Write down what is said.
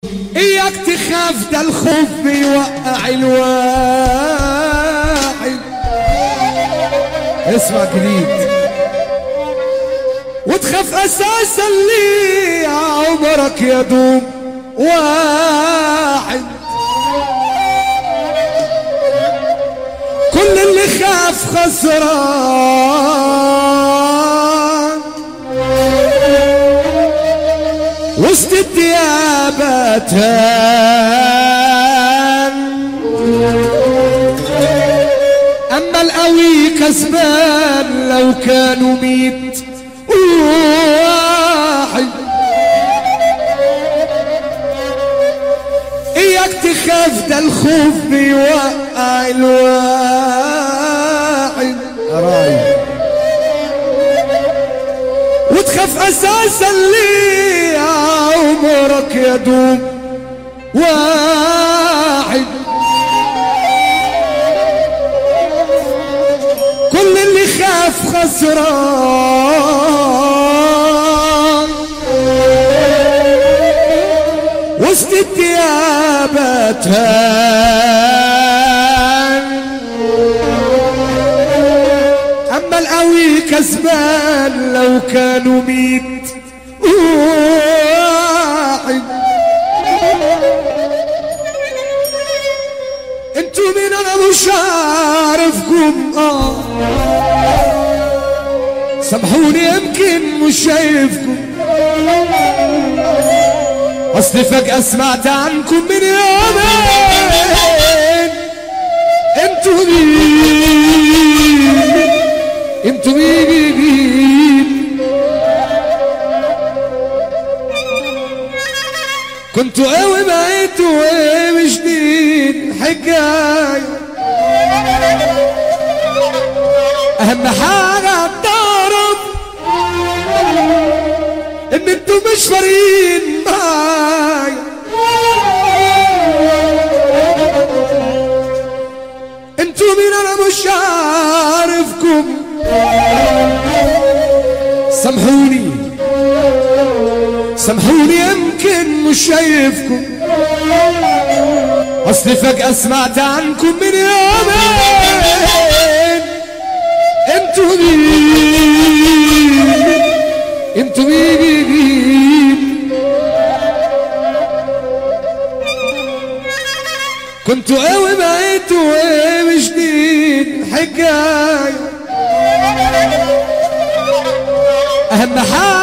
اياك تخاف ده الخوف بيوقع الواحد اسمع جديد وتخاف اساسا ليه عمرك يدوم واحد كل اللي خاف خسران وسط الديابة أما القوي كسبان لو كانوا ميت واحد اياك تخاف ده الخوف بيوقع الواحد راي وتخاف اساسا ليه عمرك يدوم واحد كل اللي خاف خسران وسط الديابة أما القوي كسبان لو كانوا ميت واحد انتوا مين انا مش عارفكم اه سامحوني يمكن مش شايفكم اصل فجأة سمعت عنكم من يومين انتوا مين انتوا مين مين كنتوا ايه وبقيتوا ايه مش دين حكايه اهم حاجه تعرف ان انتوا مش فارقين معايا انتوا مين انا مش عارفكم سامحوني سامحوني يمكن مش شايفكم اصل فجأة سمعت عنكم من يومين انتوا مين انتوا مين مين كنتوا ايه وبقيتوا ايه مش دين حكايه اهم حاجه